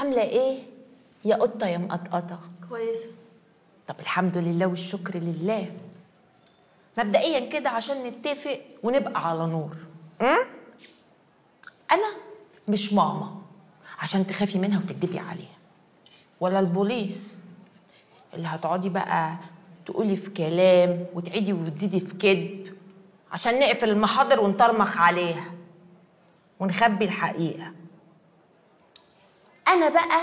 عامله ايه يا قطه يا مقطقطه كويسه طب الحمد لله والشكر لله مبدئيا كده عشان نتفق ونبقى على نور أم؟ انا مش ماما عشان تخافي منها وتكدبي عليها ولا البوليس اللي هتقعدي بقى تقولي في كلام وتعيدي وتزيدي في كذب عشان نقفل المحاضر ونطرمخ عليها ونخبي الحقيقه انا بقى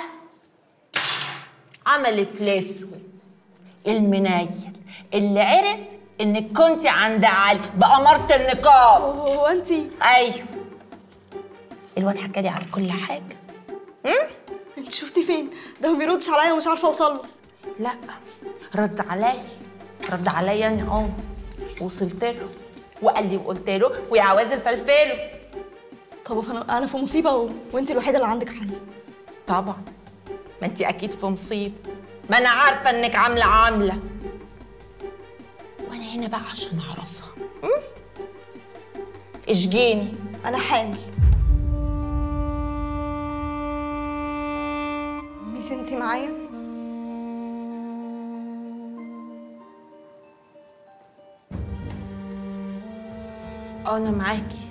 عملت الاسود المنيل اللي عرف انك كنت عند علي بأمارة النقاب هو انت ايوه الواد حكى لي على كل حاجه انت شفتي فين ده ما بيردش عليا ومش عارفه اوصل له لا رد عليا رد عليا انا اه وصلت له وقال لي وقلت له ويا عوازل فلفله طب انا انا في مصيبه و... وانت الوحيده اللي عندك حل طبعا ما انت اكيد في مصيبه ما انا عارفه انك عامله عامله وانا هنا بقى عشان اعرفها م? اشجيني انا حامل ميس انت معايا اه انا معاكي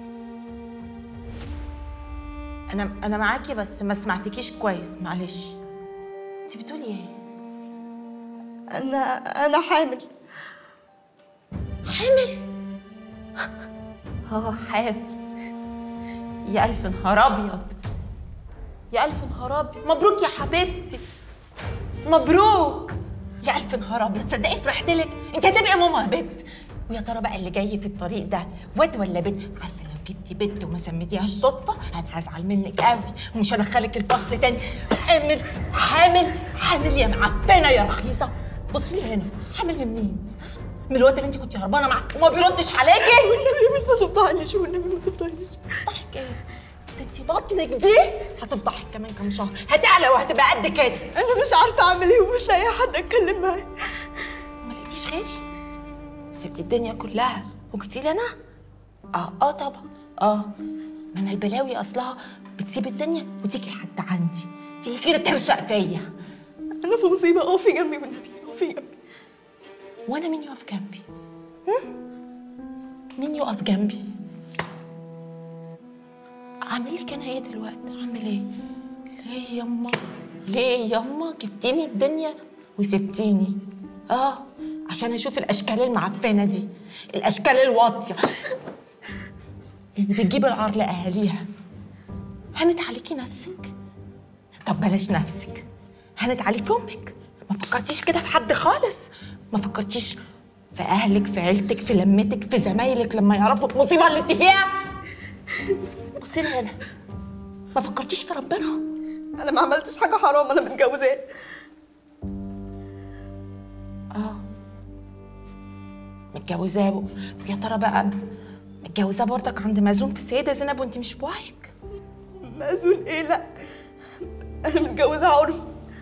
انا انا معاكي بس ما سمعتكيش كويس معلش انت بتقولي ايه انا انا حامل حامل اه حامل يا الف نهار ابيض يا الف نهار ابيض مبروك يا حبيبتي مبروك يا الف نهار ابيض تصدقي فرحت لك انت هتبقي ماما يا بنت ويا ترى بقى اللي جاي في الطريق ده واد ولا بنت عارفه لو جبتي بنت وما سميتيهاش صدفه انا هزعل منك قوي ومش هدخلك الفصل تاني حامل حامل حامل يا معفنه يا رخيصه بصي لي هنا حامل من مين من الواد اللي انت كنت هربانه معاه وما بيردش عليكي والنبي يا ميس ما تفضحنيش والنبي ما تفضحنيش تفضحك ايه ده انت بطنك دي هتفضحك كمان كام شهر هتعلى وهتبقى قد كده انا مش عارفه اعمل ايه ومش لاقي حد اتكلم معاه ما لقيتيش غيري سبتي الدنيا كلها وجيتي لي انا اه اه طبعا اه ما انا البلاوي اصلها بتسيب الدنيا وتيجي لحد عندي تيجي كده ترشق فيا انا في مصيبه اقفي جنبي والنبي اقفي جنبي وانا مين يقف جنبي هم؟ مين يقف جنبي اعمل لك انا ايه دلوقتي اعمل ايه ليه يما ليه يما جبتيني الدنيا وسبتيني اه عشان اشوف الاشكال المعفنه دي الاشكال الواطيه اللي بتجيب العار لاهاليها هنت عليكي نفسك طب بلاش نفسك هنت عليكي امك ما فكرتيش كده في حد خالص ما فكرتيش في اهلك في عيلتك في لمتك في زمايلك لما يعرفوا المصيبه اللي انت فيها بصي لي هنا ما فكرتيش في ربنا انا ما عملتش حاجه حرام انا متجوزاه اه متجوزاه بقى. ويا ترى بقى متجوزاه برضك عند مأذون في السيده زينب وانت مش بوعيك مأذون ايه لا انا متجوزه عرف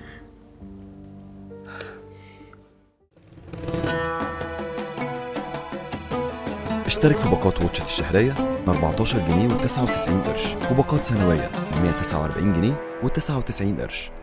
اشترك في باقات واتشت الشهرية ب 14 جنيه و99 قرش وباقات سنوية ب 149 جنيه و99 قرش